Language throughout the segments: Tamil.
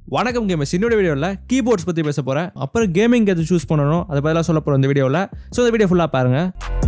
வணக்கம் கேமர்ஸ் இன்னொரு வீடியோவில் கீபோர்ட்ஸ் பற்றி பேச போகிறேன் அப்புறம் கேமிங் எது சூஸ் பண்ணணும் அதை பதிலாக சொல்ல போகிறோம் இந்த வீடியோவில் ஸோ இந்த வீடியோ ஃபுல்லாக பாருங்கள்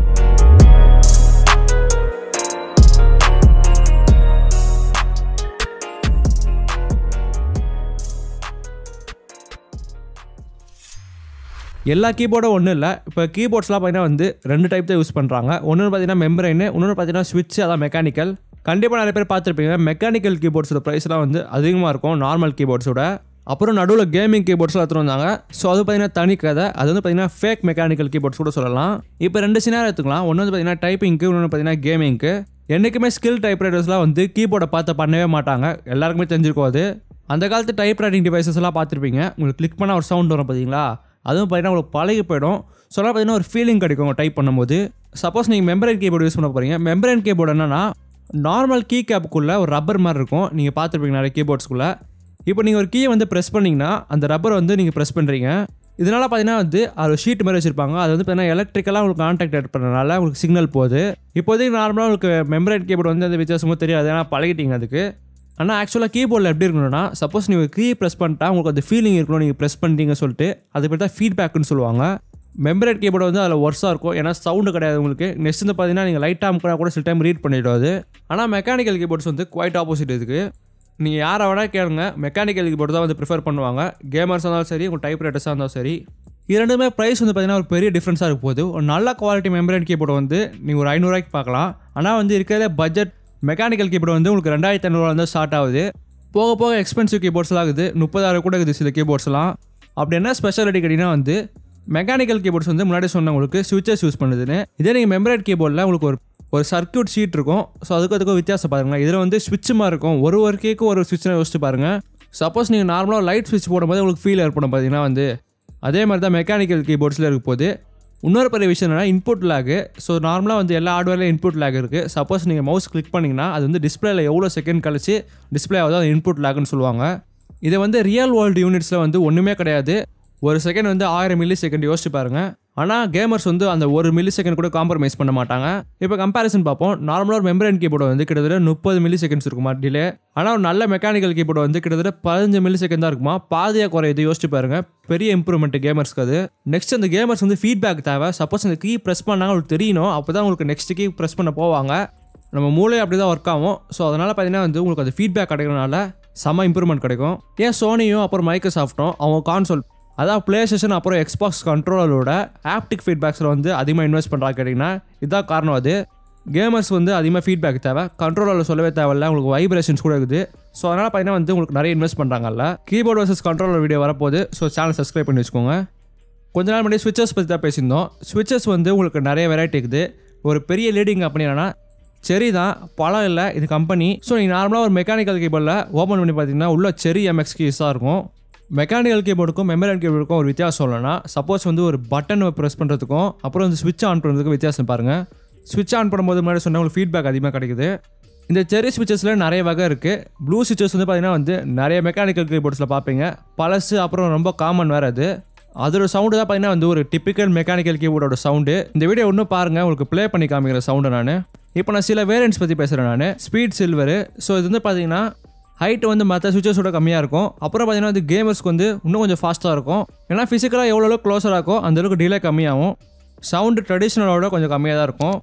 எல்லா கீபோர்டும் ஒன்றும் இல்லை இப்போ கீபோர்ட்ஸ்லாம் பார்த்தீங்கன்னா வந்து ரெண்டு டைப் தான் யூஸ் பண்ணுறாங்க ஒன்று பார்த்தீங்கன்னா மெம்பரைனு இன்னொன்று பார்த்தீங்கன்னா ஸ்விட்ச் அதான் மெக்கானிக்கல் கண்டிப்பாக நிறைய பேர் பார்த்துருப்பீங்க மெக்கானிக்கல் கீபோர்ட்ஸோட ப்ரைஸ்லாம் வந்து அதிகமாக இருக்கும் நார்மல் கீபோர்ட்ஸோட அப்புறம் நடுவில் கேமிங் கீபோர்ட்ஸ்லாம் எடுத்துட்டு வந்தாங்க ஸோ அது பார்த்தீங்கன்னா தனி கதை அது வந்து பார்த்தீங்கன்னா ஃபேக் மெக்கானிக்கல் கீபோர்ட்ஸ் கூட சொல்லலாம் இப்போ ரெண்டு சினாரி எடுத்துக்கலாம் ஒன்று வந்து பார்த்தீங்கன்னா டைப்பிங்க்கு இன்னொன்று பார்த்தீங்கன்னா கேமிங்க்கு என்றைக்குமே ஸ்கில் டைப்ரைட்டர்ஸ்லாம் வந்து கீபோர்டை பார்த்து பண்ணவே மாட்டாங்க எல்லாருக்குமே தெரிஞ்சிருக்கும் அது அந்த காலத்து டைப் ரைட்டிங் டிவைசஸ் எல்லாம் பார்த்துருப்பீங்க உங்களுக்கு கிளிக் பண்ணால் ஒரு சவுண்ட் வரும் பார்த்தீங்களா அதுவும் பார்த்தீங்கன்னா உங்களுக்கு பழகி போயிடும் சொல்ல பார்த்தீங்கன்னா ஒரு ஃபீலிங் கிடைக்கும் டைப் பண்ணும்போது சப்போஸ் நீங்கள் மெம்பரைன் கீபோர்டு யூஸ் பண்ண போகிறீங்க மெம்பரைன் கீபோர்டு என்னன்னா நார்மல் கீ கேப்புக்குள்ளே ஒரு ரப்பர் மாதிரி இருக்கும் நீங்கள் பார்த்துருப்பீங்க நிறைய கீபோர்ட்ஸ்குள்ளே இப்போ நீங்கள் ஒரு கீயை வந்து ப்ரெஸ் பண்ணிங்கன்னா அந்த ரப்பரை வந்து நீங்கள் ப்ரெஸ் பண்ணுறீங்க இதனால் பார்த்தீங்கன்னா வந்து அது ஷீட் மாதிரி வச்சிருப்பாங்க அது வந்து பார்த்தீங்கன்னா எலக்ட்ரிக்கலாக உங்களுக்கு கான்டாக்ட் எடுத்து பண்ணனால உங்களுக்கு சிக்னல் போகுது இப்போதைக்கு நார்மலாக உங்களுக்கு மெம்பரைன் கீபோர்டு வந்து அந்த வித்தியாசமும் தெரியாது ஏன்னா பழகிட்டீங்க அதுக்கு ஆனால் ஆக்சுவலாக கீபோர்டில் எப்படி இருக்கணும்னா சப்போஸ் நீங்கள் கீ ப்ரெஸ் பண்ணிட்டா உங்களுக்கு அந்த ஃபீலிங் இருக்கணும் நீங்கள் ப்ரெஸ் பண்ணிட்டீங்கன்னு சொல்லிட்டு அது பேர் தான் ஃபீட்பேக்குன்னு சொல்லுவாங்க மெம்பரேட் கீபோர்டு வந்து அதில் ஒர்ஸாக இருக்கும் ஏன்னா சவுண்டு கிடையாது உங்களுக்கு நெக்ஸ்ட் வந்து பார்த்தீங்கன்னா நீங்கள் லைட்டாக அமுக்கினா கூட சில டைம் ரீட் பண்ணிவிடாது ஆனால் மெக்கானிக்கல் கீபோர்ட்ஸ் வந்து குவைட் ஆப்போசிட் இதுக்கு நீங்கள் யாரை வேணால் கேளுங்க மெக்கானிக்கல் கீபோர்டு தான் வந்து ப்ரிஃபர் பண்ணுவாங்க கேமர்ஸாக இருந்தாலும் சரி உங்கள் டைப் ரைட்டர்ஸாக இருந்தாலும் சரி இரண்டுமே ப்ரைஸ் வந்து பார்த்தீங்கன்னா ஒரு பெரிய டிஃப்ரென்ஸாக இருக்க போகுது ஒரு நல்ல குவாலிட்டி மெம்பரேட் கீபோர்டு வந்து நீங்கள் ஒரு ஐநூறுரூவாய்க்கு பார்க்கலாம் ஆனால் வந்து இருக்கிறதே பட்ஜெட் மெக்கானிக்கல் கீபோர்டு வந்து உங்களுக்கு ரெண்டாயிரத்தி ஐநூறுவா வந்து ஸ்டார்ட் ஆகுது போக போக எக்ஸ்பென்சிவ் கீபோர்ட்ஸ்லாம் இருக்குது முப்பதாயிரம் கூட இருக்குது சில கீபோர்ட்ஸ்லாம் அப்படி என்ன ஸ்பெஷாலிட்டி கேட்டிங்கன்னா வந்து மெக்கானிக்கல் கீபோர்ட்ஸ் வந்து முன்னாடி சொன்ன உங்களுக்கு சுவிச்சஸ் யூஸ் பண்ணுதுன்னு இதே நீங்கள் மெம்பரேட் கீபோர்டில் உங்களுக்கு ஒரு ஒரு சர்க்யூட் ஷீட் இருக்கும் ஸோ அதுக்கு அதுக்கும் வித்தியாசம் பாருங்களேன் இதில் வந்து ஸ்விட்ச் மாதிரி இருக்கும் ஒரு ஒரு கேக்கு ஒரு ஸ்விட்ச்னு யோசிச்சு பாருங்கள் சப்போஸ் நீங்கள் நார்மலாக லைட் ஸ்விட்ச் போடும்போது உங்களுக்கு ஃபீல் ஏற்படும் பார்த்தீங்கன்னா வந்து அதே மாதிரி தான் மெக்கானிக்கல் கீபோர்ட்ஸில் இருக்க போது இன்னொரு பெரிய விஷயம் என்னன்னா இன்புட் லேகு ஸோ நார்மலாக வந்து எல்லா ஹார்ட்வேர்லையும் இன்புட் லேக் இருக்குது சப்போஸ் நீங்கள் மவுஸ் கிளிக் பண்ணிங்கன்னா அது வந்து டிஸ்பிளேல எவ்வளோ செகண்ட் கழிச்சு டிஸ்பிளே ஆகுதோ அது இன்புட் லேக்னு சொல்லுவாங்க இது வந்து ரியல் வேர்ல்டு யூனிட்ஸில் வந்து ஒன்றுமே கிடையாது ஒரு செகண்ட் வந்து ஆயிரம் மில்லி செகண்ட் யோசிச்சு பாருங்க ஆனால் கேமர்ஸ் வந்து அந்த ஒரு மில்லி செகண்ட் கூட காம்ப்ரமைஸ் பண்ண மாட்டாங்க இப்போ கம்பேரிசன் பார்ப்போம் நார்மலாக ஒரு மெம்பரன் கீபோர்டு வந்து கிட்டத்தட்ட முப்பது மில்லி செகண்ட்ஸ் இருக்குமா டிலே ஆனால் ஒரு நல்ல மெக்கானிக்கல் கீபோர்டு வந்து கிட்டத்தட்ட பதினஞ்சு மில்லி செகண்ட் தான் இருக்குமா பாதியாக குறையுது யோசிச்சு பாருங்க பெரிய இம்ப்ரூவ்மெண்ட் கேமர்ஸ்க்கு அது நெக்ஸ்ட் அந்த கேமர்ஸ் வந்து ஃபீட்பேக் தேவை சப்போஸ் அந்த கீ ப்ரெஸ் பண்ணாங்க உங்களுக்கு தெரியணும் அப்போ தான் உங்களுக்கு நெக்ஸ்ட் கீ ப்ரெஸ் பண்ண போவாங்க நம்ம மூளை அப்படி தான் ஒர்க் ஆகும் ஸோ அதனால் பார்த்தீங்கன்னா வந்து உங்களுக்கு அது ஃபீட்பேக் கிடைக்கிறனால செம இம்ப்ரூவ்மெண்ட் கிடைக்கும் ஏன் சோனியும் அப்புறம் மைக்ரோசாஃப்ட்டும் அவங்க கான்சோல் அதான் ப்ளே ஸ்டேஷன் அப்புறம் எக்ஸ்பாக்ஸ் கண்ட்ரோலரோட ஆப்டிக் ஃபீட்பேக்ஸில் வந்து அதிகமாக இன்வெஸ்ட் பண்ணுறாங்க கேட்டிங்கன்னா இதுதான் காரணம் அது கேமர்ஸ் வந்து அதிகமாக ஃபீட்பேக் தேவை கண்ட்ரோலரில் சொல்லவே தேவையில்ல உங்களுக்கு வைப்ரேஷன்ஸ் கூட இருக்குது ஸோ அதனால் பார்த்தீங்கன்னா வந்து உங்களுக்கு நிறைய இன்வெஸ்ட் பண்ணுறாங்கல்ல கீபோர்ட் வர்சஸ் கண்ட்ரோலர் வீடியோ வரப்போகுது ஸோ சேனல் சப்ஸ்கிரைப் பண்ணி வச்சுக்கோங்க கொஞ்ச நாள் முன்னாடி ஸ்விட்சஸ் பற்றி தான் பேசியிருந்தோம் ஸ்விட்சஸ் வந்து உங்களுக்கு நிறைய வெரைட்டி இருக்குது ஒரு பெரிய லீடிங் கம்பெனி என்னன்னா செரி தான் பழம் இல்லை இது கம்பெனி ஸோ நீங்கள் நார்மலாக ஒரு மெக்கானிக்கல் கீபோர்டில் ஓப்பன் பண்ணி பார்த்தீங்கன்னா உள்ள செரி எம்எக்ஸ் கீஸாக இருக்கும் மெக்கானிக்கல் கீபோர்டுக்கும் மெமரல் கீபோர்டுக்கும் ஒரு வித்தியாசம் சொல்லணும்னா சப்போஸ் வந்து ஒரு பட்டன் ப்ரெஸ் பண்ணுறதுக்கும் அப்புறம் வந்து ஸ்விட்ச் ஆன் பண்ணுறதுக்கும் வித்தியாசம் பாருங்கள் ஸ்விட்ச் ஆன் பண்ணும்போது முன்னாடி சொன்னால் உங்களுக்கு ஃபீட்பேக் அதிகமாக கிடைக்குது இந்த செரி ஸ்விட்சஸில் நிறைய வகை இருக்குது ப்ளூ ஸ்விட்சஸ் வந்து பார்த்தீங்கன்னா வந்து நிறைய மெக்கானிக்கல் கீபோர்ட்ஸில் பார்ப்பீங்க பழசு அப்புறம் ரொம்ப காமன் வேறு அது அதோட சவுண்டு தான் பார்த்தீங்கன்னா வந்து ஒரு டிப்பிக்கல் மெக்கானிக்கல் கீபோர்டோட சவுண்டு இந்த வீடியோ ஒன்றும் பாருங்கள் உங்களுக்கு ப்ளே பண்ணி காமிக்கிற சவுண்டு நான் இப்போ நான் சில வேரியன்ட்ஸ் பற்றி பேசுகிறேன் நான் ஸ்பீட் சில்வரு ஸோ இது வந்து பார்த்தீங்கன்னா ஹைட் வந்து மற்ற சுவிச்சஸோட கம்மியாக இருக்கும் அப்புறம் பார்த்தீங்கன்னா வந்து கேமர்ஸ்க்கு வந்து இன்னும் கொஞ்சம் ஃபாஸ்ட்டாக இருக்கும் ஏன்னா ஃபிசிக்கலாக எவ்வளோ அளவுக்கு க்ளோஸராக இருக்கோ அந்த அளவுக்கு டிலே கம்மியாகும் சவுண்டு ட்ரெடிஷ்னலோட கொஞ்சம் கம்மியாக தான் இருக்கும்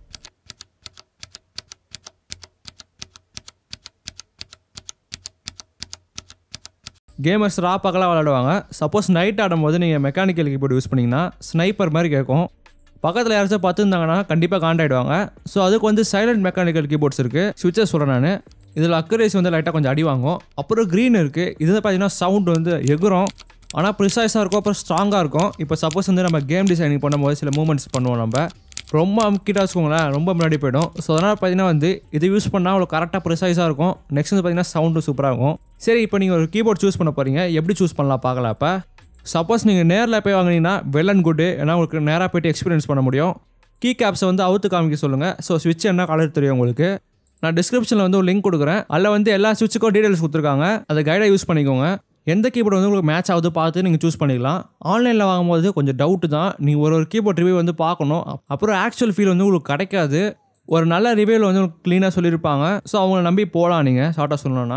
கேமர்ஸ் ரா பக்கலாக விளையாடுவாங்க சப்போஸ் நைட் ஆடும்போது நீங்கள் மெக்கானிக்கல் கீபோர்டு யூஸ் பண்ணிங்கன்னா ஸ்னைப்பர் மாதிரி கேட்கும் பக்கத்தில் யாராச்சும் பார்த்துருந்தாங்கன்னா கண்டிப்பாக காண்டாயிடுவாங்க ஸோ அதுக்கு வந்து சைலண்ட் மெக்கானிக்கல் கீபோர்ட்ஸ் இருக்குது சுவிச்சஸ் சொல்கிறேன் நான் இதில் அக்கரேஸ் வந்து லைட்டாக கொஞ்சம் அடி வாங்கும் அப்புறம் க்ரீன் இருக்குது இது பார்த்தீங்கன்னா சவுண்ட் வந்து எகுரும் ஆனால் ப்ரிசைஸாக இருக்கும் அப்புறம் ஸ்ட்ராங்காக இருக்கும் இப்போ சப்போஸ் வந்து நம்ம கேம் டிசைனிங் பண்ணும்போது சில மூமெண்ட்ஸ் பண்ணுவோம் நம்ம ரொம்ப அமுக்கிட்டா வச்சுக்கோங்களேன் ரொம்ப முன்னாடி போயிடும் ஸோ அதனால் பார்த்தீங்கன்னா வந்து இது யூஸ் பண்ணால் அவ்வளோ கரெக்டாக ப்ரிசைஸாக இருக்கும் நெக்ஸ்ட் வந்து பார்த்தீங்கன்னா சவுண்டும் சூப்பராக இருக்கும் சரி இப்போ நீங்கள் ஒரு கீபோர்ட் சூஸ் பண்ண போகிறீங்க எப்படி சூஸ் பண்ணலாம் பார்க்கலாம் இப்போ சப்போஸ் நீங்கள் நேரில் போய் வாங்கினீங்கன்னா வெல் அண்ட் குட்டு ஏன்னா உங்களுக்கு நேராக போய்ட்டு எக்ஸ்பீரியன்ஸ் பண்ண முடியும் கீ கேப்ஸை வந்து அவுத்து காமிக்க சொல்லுங்கள் ஸோ ஸ்விட்ச் என்ன கலர் தெரியும் உங்களுக்கு நான் டிஸ்கிரிப்ஷனில் வந்து ஒரு லிங்க் கொடுக்குறேன் அதில் வந்து எல்லா சுவிட்சுக்கும் டீடைல்ஸ் கொடுத்துருக்காங்க அதை கைடாக யூஸ் பண்ணிக்கோங்க எந்த கீபோர்டு வந்து உங்களுக்கு மேட்ச் ஆகுது பார்த்து நீங்கள் சூஸ் பண்ணிக்கலாம் ஆன்லைனில் வாங்கும்போது கொஞ்சம் டவுட்டு தான் நீங்கள் ஒரு ஒரு கீபோர்ட் ரிவ்யூ வந்து பார்க்கணும் அப்புறம் ஆக்சுவல் ஃபீல் வந்து உங்களுக்கு கிடைக்காது ஒரு நல்ல ரிவ்யூவில் வந்து உங்களுக்கு க்ளீனாக சொல்லியிருப்பாங்க ஸோ அவங்கள நம்பி போகலாம் நீங்கள் ஷார்ட்டாக சொல்லணும்னா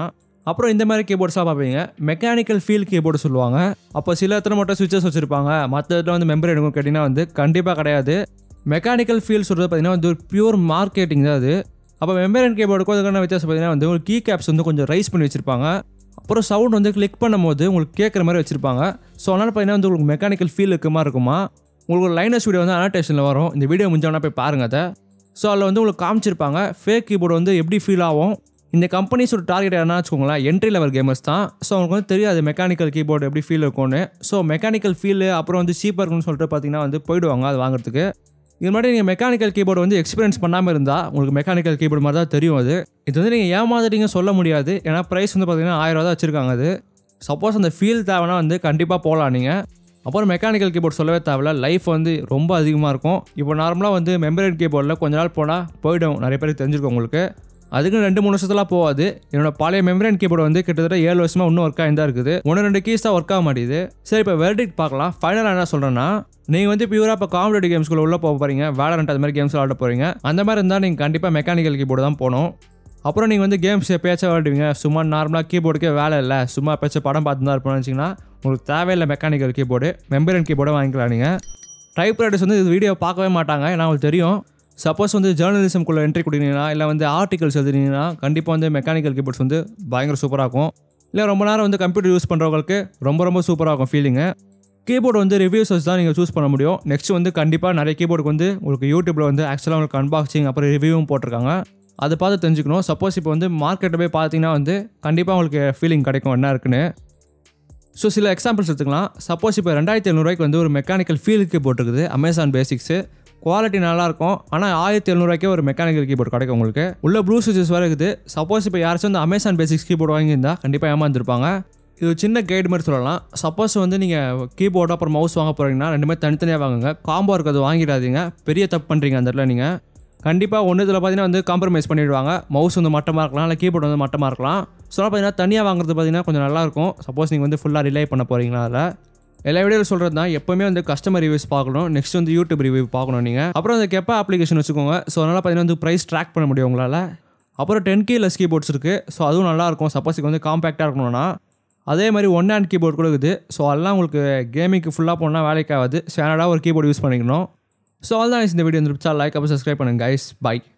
அப்புறம் இந்த மாதிரி கீபோர்ட்ஸ்லாம் பார்ப்பீங்க மெக்கானிக்கல் ஃபீல் கீபோர்டு சொல்லுவாங்க அப்போ சில இடத்துல மட்டும் சுவிச்சஸ் வச்சுருப்பாங்க மற்ற இடத்துல வந்து மெம்பர் எடுக்கும் கேட்டிங்கன்னா வந்து கண்டிப்பாக கிடையாது மெக்கானிக்கல் ஃபீல் சொல்கிறது பார்த்தீங்கன்னா வந்து ஒரு பியூர் மார்க்கெட்டிங் தான் அது அப்போ மெம்பரன் கீபோர்டுக்கும் அதுக்கான வித்தியாசம் பார்த்தீங்கன்னா வந்து ஒரு கீ கேப்ஸ் வந்து கொஞ்சம் ரைஸ் பண்ணி வச்சிருப்பாங்க அப்புறம் சவுண்ட் வந்து கிளிக் பண்ணும்போது உங்களுக்கு கேட்குற மாதிரி வச்சிருப்பாங்க ஸோ அதனால் பார்த்தீங்கன்னா வந்து உங்களுக்கு மெக்கானிக்கல் ஃபீல் இருக்க மாதிரி இருக்குமா உங்களுக்கு ஒரு லைனஸ் வீடியோ வந்து அனோட்டேஷனில் வரும் இந்த வீடியோ முடிஞ்சவனா போய் பாருங்க அதை ஸோ அதில் வந்து உங்களுக்கு காமிச்சிருப்பாங்க ஃபேக் கீபோர்டு வந்து எப்படி ஃபீல் ஆகும் இந்த கம்பெனிஸோட டார்கெட் என்ன வச்சுக்கோங்களேன் என்ட்ரி லெவல் கேமர்ஸ் தான் ஸோ அவங்களுக்கு வந்து தெரியாது மெக்கானிக்கல் கீபோர்டு எப்படி ஃபீல் இருக்கும்னு ஸோ மெக்கானிக்கல் ஃபீல் அப்புறம் வந்து சீப்பாக இருக்கும்னு சொல்லிட்டு பார்த்தீங்கன்னா வந்து போயிடுவாங்க அது வாங்குறதுக்கு இது மாதிரி நீங்கள் மெக்கானிக்கல் கீபோர்டு வந்து எக்ஸ்பீரியன்ஸ் பண்ணாமல் இருந்தால் உங்களுக்கு மெக்கானிக்கல் கீபோர்டு மாதிரி தான் தெரியும் அது இது வந்து நீங்கள் ஏமாந்துட்டீங்க சொல்ல முடியாது ஏன்னா ப்ரைஸ் வந்து பார்த்தீங்கன்னா ஆயிரம் ரூபா தான் வச்சுருக்காங்க அது சப்போஸ் அந்த ஃபீல் தேவைன்னா வந்து கண்டிப்பாக போகலாம் நீங்கள் அப்புறம் மெக்கானிக்கல் கீபோர்ட் சொல்லவே தேவையில்ல லைஃப் வந்து ரொம்ப அதிகமாக இருக்கும் இப்போ நார்மலாக வந்து மெம்பரேட் கீபோர்டில் கொஞ்ச நாள் போனால் போயிடும் நிறைய பேருக்கு தெரிஞ்சிருக்கும் உங்களுக்கு அதுக்கு ரெண்டு மூணு வருஷத்துலாம் போகாது என்னோட பழைய மெம்பரேன் கீபோர்டு வந்து கிட்டத்தட்ட ஏழு வருஷமா இன்னும் ஒர்க் ஆகி தான் இருக்குது ஒன்று ரெண்டு கீஸ் தான் ஒர்க் ஆக மாட்டேது சரி இப்போ வெர்டிக் பார்க்கலாம் ஃபைனலாக என்ன சொல்கிறேன்னா நீங்கள் வந்து பியூராக இப்போ காம்படிட்டிவ் கேம்ஸ்குள்ளே உள்ள போக போகிறீங்க வேலரண்ட் அது மாதிரி கேம்ஸ் விளாட போகிறீங்க அந்த மாதிரி இருந்தால் நீங்கள் கண்டிப்பாக மெக்கானிக்கல் கீபோர்டு தான் போகணும் அப்புறம் நீங்கள் வந்து கேம்ஸ் எப்பயாச்சும் விளாடுவீங்க சும்மா நார்மலாக கீபோர்டுக்கே வேலை இல்லை சும்மா எப்பயாச்சும் படம் பார்த்து தான் இருப்போம்னு வச்சிங்கன்னா உங்களுக்கு தேவையில்லை மெக்கானிக்கல் கீபோர்டு மெம்பரன் கீபோர்டை வாங்கிக்கலாம் நீங்கள் டைப் ரைட்டர்ஸ் வந்து இது வீடியோ பார்க்கவே மாட்டாங்க ஏன்னா அவங்களுக்கு தெரியும் சப்போஸ் வந்து ஜேர்னலிசம்குள்ளே என்ட்ரி கொடுத்தீங்கன்னா இல்லை வந்து ஆர்டிகல்ஸ் எழுதுனீங்கன்னா கண்டிப்பாக வந்து மெக்கானிக்கல் கீபோர்ட்ஸ் வந்து பயங்கர சூப்பராக இருக்கும் இல்லை ரொம்ப நேரம் வந்து கம்ப்யூட்டர் யூஸ் பண்ணுறவங்களுக்கு ரொம்ப ரொம்ப சூப்பராக இருக்கும் ஃபீலிங்கு கீபோர்டு வந்து ரிவ்யூஸஸ் தான் நீங்கள் சூஸ் பண்ண முடியும் நெக்ஸ்ட் வந்து கண்டிப்பாக நிறைய கீபோர்டுக்கு வந்து உங்களுக்கு யூடியூப்பில் வந்து ஆக்சுவலாக உங்களுக்கு அன்பாக்சிங் அப்புறம் ரிவ்யூவும் போட்டிருக்காங்க அதை பார்த்து தெரிஞ்சுக்கணும் சப்போஸ் இப்போ வந்து மார்க்கெட்டை போய் பார்த்தீங்கன்னா வந்து கண்டிப்பாக உங்களுக்கு ஃபீலிங் கிடைக்கும் என்ன இருக்குன்னு ஸோ சில எக்ஸாம்பிள்ஸ் எடுத்துக்கலாம் சப்போஸ் இப்போ ரெண்டாயிரத்தி எழுநூறுவாய்க்கு வந்து ஒரு மெக்கானிக்கல் ஃபீல் கீபோர்ட் இருக்குது அமேசான் பேசிக்ஸு குவாலிட்டி நல்லாயிருக்கும் ஆனால் ஆயிரத்தி எழுநூறுவாய்க்கே ஒரு மெக்கானிக்கல் கீபோர்ட் கிடைக்கும் உங்களுக்கு உள்ள ப்ளூ சுவிச்சஸ் வேறு இருக்குது சப்போஸ் இப்போ யாராச்சும் வந்து அமேசான் பேசிக்ஸ் கீபோர்டு வாங்கியிருந்தா கண்டிப்பாக ஏமாந்துருப்பாங்க இது ஒரு சின்ன கைடு மாதிரி சொல்லலாம் சப்போஸ் வந்து நீங்கள் கீபோர்டு அப்புறம் மவுஸ் வாங்க போகிறீங்கன்னா ரெண்டுமே தனித்தனியாக வாங்குங்க காம்போ இருக்கிறது வாங்கிடாதீங்க பெரிய தப்பு பண்ணுறீங்க அந்த இடத்துல நீங்கள் கண்டிப்பாக ஒன்று இதில் பார்த்தீங்கன்னா வந்து காம்ப்ரமைஸ் பண்ணிடுவாங்க மவுஸ் வந்து மட்டமாக இருக்கலாம் இல்லை கீபோர்டு வந்து மட்டமாக இருக்கலாம் ஸோ பார்த்தீங்கன்னா தனியாக வாங்குறது பார்த்தீங்கன்னா கொஞ்சம் நல்லாயிருக்கும் சப்போஸ் நீங்கள் வந்து ஃபுல்லாக ரிலே பண்ண போகிறீங்களா அதில் எல்லா வீடியோவில் சொல்கிறது தான் எப்போவுமே வந்து கஸ்டமர் ரிவ்யூஸ் பார்க்கணும் நெக்ஸ்ட் வந்து யூடியூப் ரிவ்யூ பார்க்கணும் நீங்கள் அப்புறம் அந்த கெப்பா அப்ளிகேஷன் வச்சுக்கோங்க ஸோ அதனால் பார்த்தீங்கன்னா வந்து ப்ரைஸ் ட்ராக் பண்ண முடியும் உங்களால் அப்புறம் டென் கே லெஸ் கீபோர்ட்ஸ் இருக்குது ஸோ அதுவும் நல்லாயிருக்கும் சப்போஸ் இது வந்து காம்பேக்டாக இருக்கணும்னா அதே மாதிரி ஒன் ஹேண்ட் கீபோர்ட் கூட இருக்குது ஸோ அதெல்லாம் உங்களுக்கு கேமிங்க்கு ஃபுல்லாக போனால் வேலைக்கு ஆகாது ஸ்டாண்டர்டாக ஒரு கீபோர்டு யூஸ் பண்ணிக்கணும் ஸோ அதான் இந்த வீடியோ வந்துருச்சா லைக் அப்போ சப்ஸ்கிரைப் பண்ணுங்க கைஸ் பை